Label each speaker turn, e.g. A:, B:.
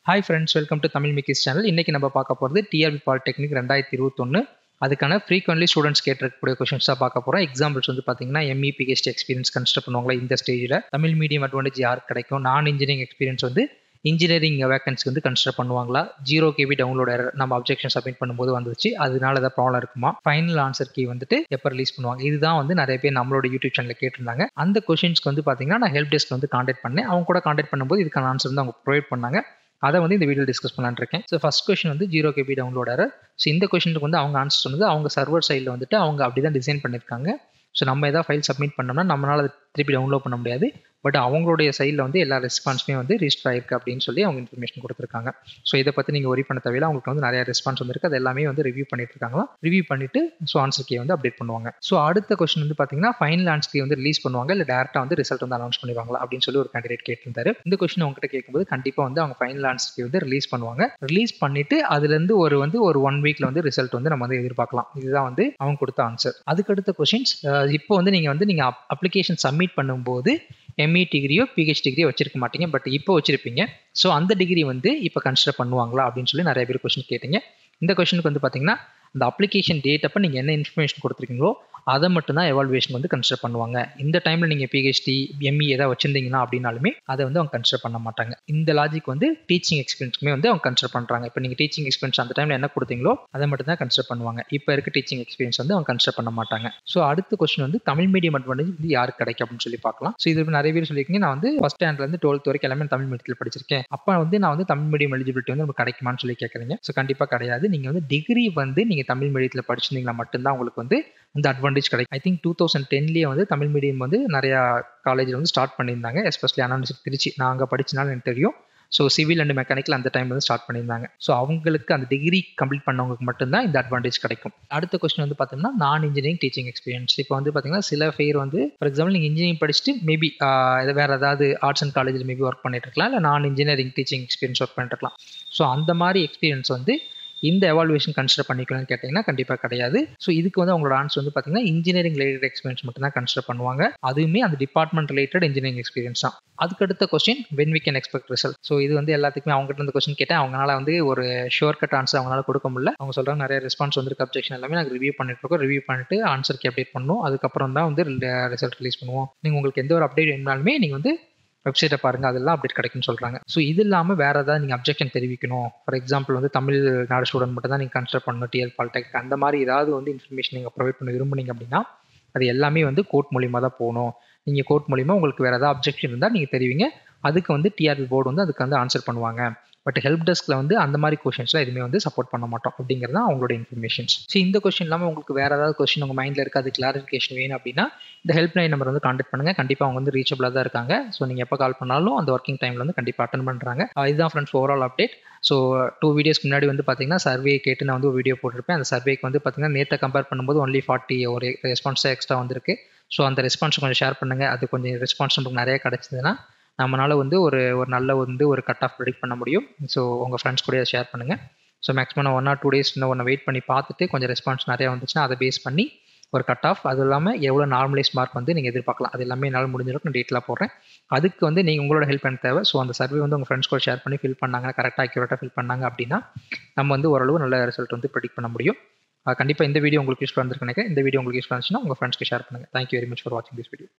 A: hi friends welcome to Tamil மிக்கிஸ் channel இன்னைக்கு நம்ம பார்க்க போகிறது டிஆர்பி பாலிடெக்னிக் ரெண்டாயிரத்தி இருபத்தொன்று அதுக்கான ஃப்ரீக்வெண்ட்லி ஸ்டூடெண்ட்ஸ் கேட்டிருக்கக்கூடிய கொஷின்ஸாக பார்க்க போகிறோம் எக்ஸாம்பிள்ஸ் வந்து பார்த்தீங்கன்னா எம்இ பிஹெச்டி எக்ஸ்பீரியன்ஸ் கன்ஸ்ட்ரக்ட் பண்ணுவாங்களா இந்த ஸ்டேஜில் தமிழ் மீடியம் அட்வான்டேஜ் யாருக்கு கிடைக்கும் நான் இன்ஜினியரிங் எக்ஸ்பீரியன்ஸ் வந்து இன்ஜினியரிங் வேகன்சி வந்து கன்சிடர் பண்ணுவாங்களா ஜீரோ கேபி டவுன்லோட் நம்ம அப்ஜெக்ஷன் சப்மிட் பண்ணும்போது வந்துச்சு அதனால ஏதாவது ப்ராப்ளம் இருக்குமா ஃபைனல் ஆன்சர் கீ வந்துட்டு எப்போ ரிலீஸ் பண்ணுவாங்க இதுதான் வந்து நிறைய பேர் நம்மளோட யூடியூப் சேனலில் கேட்டிருந்தாங்க அந்த கொஷின்ஸ்க்கு வந்து பார்த்தீங்கன்னா நான் ஹெல்ப் டெஸ்க் வந்து காண்டாக்ட் பண்ணேன் அவங்க கூட காண்டாக்ட் பண்ணும்போது இதுக்கான ஆன்சர் வந்து அவங்க ப்ரொவைட் பண்ணாங்க அதை வந்து இந்த வீடியோ டிஸ்கஸ் பண்ணலான்னு இருக்கேன் ஸோ ஃபஸ்ட் கொஷின் வந்து ஜீரோ கேபி டவுன்லோடர் ஸோ இந்த கொஷனுக்கு வந்து அவங்க ஆன்சர் சொன்னது அவங்க சர்வர் சைடில் வந்துட்டு அவங்க அப்படி தான் டிசைன் பண்ணியிருக்காங்க ஸோ நம்ம எதாவது ஃபைல் சப்மிட் பண்ணோம்னா நம்மளால் அதை திருப்பி டவுன்லோட் பண்ண முடியாது பட் அவங்களுடைய சைடில் வந்து எல்லா ரெஸ்பான்ஸுமே வந்து ரிஜிஸ்டர் ஆயிருக்கு அப்படின்னு சொல்லி அவங்க இன்ஃபர்மேஷன் கொடுத்துருக்காங்க ஸோ இதை பற்றி நீங்கள் ஒரி பண்ண தேவையில்ல அவங்களுக்கு வந்து நிறைய ரெஸ்பான்ஸ் வந்துருக்கு அது எல்லாமே வந்து ரிவ்யூ பண்ணிட்டு இருக்காங்களா ரிவ்யூ பண்ணிட்டு ஸோ ஆன்சர் கே வந்து அப்டேட் பண்ணுவாங்க ஸோ அடுத்த கொஸ்டின் வந்து பார்த்தீங்கன்னா ஃபைனல் ஆன்சர் கே வந்து ரிலீஸ் பண்ணுவாங்க இல்லை டேரெக்டாக வந்து ரிசல்ட் வந்து அனௌன்ஸ் பண்ணிடுவாங்களா அப்படின்னு சொல்லி ஒரு கேண்டிடேட் கேட்டிருந்தாரு இந்த கொஸ்டின் அவங்ககிட்ட கேட்கும்போது கண்டிப்பாக வந்து அவங்க ஃபைனல் ஆன்சர் கே வந்து ரிலீஸ் பண்ணுவாங்க ரிலீஸ் பண்ணிட்டு அதுலேருந்து ஒரு வந்து ஒரு ஒன் வீக்ல வந்து ரிசல்ட் வந்து நம்ம வந்து எதிர்பார்க்கலாம் இதுதான் வந்து அவங்க கொடுத்த ஆன்சர் அதுக்கடுத்த கொஸ்டின்ஸ் இப்போ வந்து நீங்கள் வந்து நீங்கள் அப்ளிகேஷன் சப்மிட் பண்ணும்போது எம்இ டிகிரியோ பிஹெச் டிகிரியோ வச்சிருக்க மாட்டீங்க பட் இப்போ வச்சிருப்பீங்க ஸோ அந்த டிகிரி வந்து இப்போ கன்சிடர் பண்ணுவாங்களா அப்படின்னு சொல்லி நிறைய பேர் கொஸ்டின் கேட்டீங்க இந்த கொஸ்டினுக்கு வந்து பார்த்தீங்கன்னா அந்த அப்ளிகேஷன் டேட் அப்போ நீங்கள் என்ன இன்ஃபர்மேஷன் கொடுத்துருக்கீங்களோ அதை மட்டும் தான் எவால்வேஷன் வந்து கன்சிடர் பண்ணுவாங்க இந்த டைமில் நீங்கள் பிஹெச்டி எம்இ ஏதாவது வச்சிருந்தீங்கன்னா அப்படின்னாலுமே அதை வந்து அவங்க கன்சிடர் பண்ண மாட்டாங்க இந்த லாஜிக் வந்து டீச்சிங் எக்ஸ்பீரியன்ஸ்க்குமே வந்து அவங்க கன்சிடர் பண்ணுறாங்க இப்போ நீங்கள் டீச்சிங் எக்ஸ்பீரியன்ஸ் அந்த டைமில் என்ன கொடுத்தீங்களோ அதை மட்டும் தான் கன்சிடர் பண்ணுவாங்க இப்போ இருக்க டீச்சிங் எக்ஸ்பீரியன்ஸ் வந்து அவங்க கன்சிடர் பண்ண மாட்டாங்க ஸோ அடுத்த கொஸ்டின் வந்து தமிழ் மீடியம் அட்வான்டேஜ் வந்து யாருக்கு கிடைக்கும் அப்படின்னு சொல்லி பார்க்கலாம் ஸோ இது நிறைய பேர் சொல்லியிருக்கீங்க நான் வந்து ஃபஸ்ட் ஸ்டாண்டர்ட்லேருந்து டுவெல்த் வரைக்கும் எல்லாமே தமிழ் மீடியத்தில் படிச்சிருக்கேன் அப்போ வந்து நான் வந்து தமிழ் மீடியம் எலிஜிபிலிட்டி வந்து நமக்கு கிடைக்குமான்னு சொல்லி கேட்குறீங்க ஸோ கண்டிப்பாக கிடையாது நீங்கள் வந்து டிகிரி வந்து நீங்கள் தமிழ் மீடியத்தில் படிச்சிருந்தீங்களா மட்டும்தான் உங்களுக்கு வந்து இந்த அட்வான்டேஜ் கிடைக்கும் ஐ திங்க் டூ தௌசண்ட் டென்லேயே வந்து தமிழ் மீடியம் வந்து நிறையா காலேஜில் வந்து ஸ்டார்ட் பண்ணியிருந்தாங்க எஸ்பெஷலி அனாலிசிக் திருச்சி நான் அங்கே படிச்சனால எனக்கு தெரியும் ஸோ சிவில் அண்ட் மெக்கானிக்கல் அந்த டைம் வந்து ஸ்டார்ட் பண்ணியிருந்தாங்க ஸோ அவங்களுக்கு அந்த டிகிரி கம்ப்ளீட் பண்ணவங்களுக்கு மட்டும்தான் இந்த அட்வான்டேஜ் கிடைக்கும் அடுத்த கொஸ்டின் வந்து பார்த்தோம்னா நான் இன்ஜினியரிங் டீச்சிங் எக்ஸ்பீரியன்ஸ் இப்போ வந்து பார்த்தீங்கன்னா சில பேர் வந்து ஃபார் எக்ஸாம்பிள் நீங்கள் இன்ஜினியரிங் படிச்சுட்டு மேபி வேறு ஏதாவது ஆர்ட்ஸ் அண்ட் காலேஜில் மேபி ஒர்க் பண்ணிட்டு இருக்கலாம் இல்லை நான் இன்ஜினியரிங் டீச்சிங் எக்ஸ்பீரியன்ஸ் ஒர்க் பண்ணிட்டு இருக்கலாம் ஸோ அந்த மாதிரி எக்ஸ்பீரியன்ஸ் வந்து இந்த எவால்வேஷன் கன்சிடர் பண்ணிக்கலாம்னு கேட்டிங்கன்னா கண்டிப்பாக கிடையாது ஸோ இதுக்கு வந்து அவங்களோட ஆன்சர் வந்து பார்த்தீங்கன்னா இன்ஜினியரிங் ரிலேட்டட் எக்ஸ்பீரியன்ஸ் மட்டும் தான் கன்சிடர் பண்ணுவாங்க அதுவுமே அந்த டிபார்ட்மெண்ட் ரிலேட்டட் இன்ஜினியரிங் எக்ஸ்பீரியன்ஸ் தான் அதுக்கடுத்த question when we can expect result so இது வந்து எல்லாத்துக்குமே அவங்ககிட்ட இந்த கொஸ்டின் கேட்டேன் அவங்களால வந்து ஒரு ஷோர் கட் ஆன்சர் அவங்களால கொடுக்க முடியல அவங்க சொல்கிறாங்க நிறைய ரெஸ்பான்ஸ் வந்துருக்கு அப்ஜெக்ஷன் எல்லாமே நாங்கள் ரிவ்யூ பண்ணிட்டு இருக்கோம் ரிவ்யூ பண்ணிட்டு ஆன்சருக்கு அப்டேட் பண்ணுவோம் அதுக்கப்புறம் தான் வந்து ரிசல்ட் ரிலீஸ் பண்ணுவோம் நீங்கள் உங்களுக்கு எந்த ஒரு அப்டேட் இருந்தாலுமே நீங்கள் வந்து வெப்சைட்டை பாருங்க அதெல்லாம் அப்டேட் கிடைக்கும்னு சொல்கிறாங்க ஸோ இது இல்லாமல் வேறு ஏதாவது நீங்கள் அப்ஜெக்ஷன் தெரிவிக்கணும் ஃபார் எக்ஸாம்பிள் வந்து தமிழ் நாடு ஸ்டூடெண்ட் மட்டும் தான் நீங்கள் கன்சிடர் பண்ணணும் டிஎல் பாலிடெக் அந்த மாதிரி ஏதாவது வந்து இன்ஃபர்மேஷன் நீங்கள் ப்ரொவைட் பண்ண விரும்புனீங்க அப்படின்னா அது எல்லாமே வந்து கோர்ட் மூலியமாக தான் போகணும் நீங்கள் கோர்ட் மூலிமா உங்களுக்கு வேறு ஏதாவது அப்ஜெக்ஷன் இருந்தால் நீங்கள் தெரிவிங்க அதுக்கு வந்து டிஆர்பி போர்டு வந்து அதுக்கு வந்து ஆன்சர் பண்ணுவாங்க பட் ஹெல்ப் டெஸ்க்கில் வந்து அந்த மாதிரி கொஷின்ஸ்லாம் எதுவுமே வந்து சப்போர்ட் பண்ண மாட்டோம் அப்படிங்கிறது தான் அவங்களோட இன்ஃபர்மேஷன்ஸ் ஸோ இந்த கொஸ்டின் இல்லாமல் உங்களுக்கு வேறு ஏதாவது கொஸ்டின் உங்கள் மைண்டில் இருக்குது அது கிளாரிஃபிகேஷன் வேணும் அப்படின்னா இந்த ஹெல்ப் லைன் நம்பர் வந்து கான்டாக்ட் பண்ணுங்கள் கண்டிப்பாக அவங்க வந்து ரீச்சபிளாக தான் இருக்காங்க ஸோ நீங்கள் எப்போ கால் பண்ணாலும் அந்த ஒர்க்கிங் டைமில் வந்து கண்டிப்பாக அட்டன் பண்ணுறாங்க இதுதான் friends overall update so two வீடியோஸ்க்கு முன்னாடி வந்து பார்த்தீங்கன்னா சர்வே கேட்டு நான் வந்து ஒரு வீடியோ போட்டிருப்பேன் அந்த சர்வேக்கு வந்து பார்த்தீங்கன்னா நேற்றை கம்பேர் பண்ணும்போது ஒன்லி ஃபார்ட்டி ஒரு ரெஸ்பான்ஸாக எக்ஸ்ட்ரா வந்திருக்கு ஸோ அந்த ரெஸ்பான்ஸ் கொஞ்சம் ஷேர் பண்ணுங்கள் அது கொஞ்சம் ரெஸ்பான்ஸ் நமக்கு நிறைய கிடச்சிதுன்னா நம்மளால் வந்து ஒரு ஒரு நல்ல வந்து ஒரு கட் ஆஃப் ப்ரெடிக்ட் பண்ண முடியும் ஸோ உங்கள் ஃப்ரெண்ட்ஸ் கூட ஷேர் பண்ணுங்கள் ஸோ மேக்ஸிமம் நான் ஒன் ஆர் டூ டேஸ் இன்னும் ஒன்று வெயிட் பண்ணி பார்த்துட்டு கொஞ்சம் ரெஸ்பான்ஸ் நிறையா வந்துச்சுன்னா அதை பேஸ் பண்ணி ஒரு கட் ஆஃப் அது இல்லாமல் எவ்வளோ நார்மலைஸ் மார்க் வந்து நீங்கள் எதிர்பார்க்கலாம் அது எல்லாமே என்னால் முடிஞ்சிருக்கும் நான் டேட்டில் போடுறேன் அதுக்கு வந்து நீங்கள் உங்களோட ஹெல்ப் பண்ண தேவை ஸோ அந்த சர்வே வந்து உங்கள் ஃப்ரெண்ட்ஸ் கூட ஷேர் பண்ணி ஃபில் பண்ணாங்க கரெக்டாக அக்யூரேட்டாக ஃபில் பண்ணாங்க அப்படின்னா நம்ம வந்து ஓரளவு நல்ல ரிசல்ட் வந்து ப்ரெடிக்ட் பண்ண முடியும் கண்டிப்பாக இந்த வீடியோ உங்களுக்கு யூஸ்ஃபுல்லாக இருந்திருக்கு நினைக்கிறேன் இந்த வீடியோ உங்களுக்கு யூஸ்ஃபுல்லாக இருந்துச்சுன்னா உங்கள் ஃப்ரெண்ட்ஸ்க்கு ஷேர் பண்ணுங்கள் தேங்க்யூ வெரி மச் ஃபார் வாட்சிங் திஸ் வீடியோ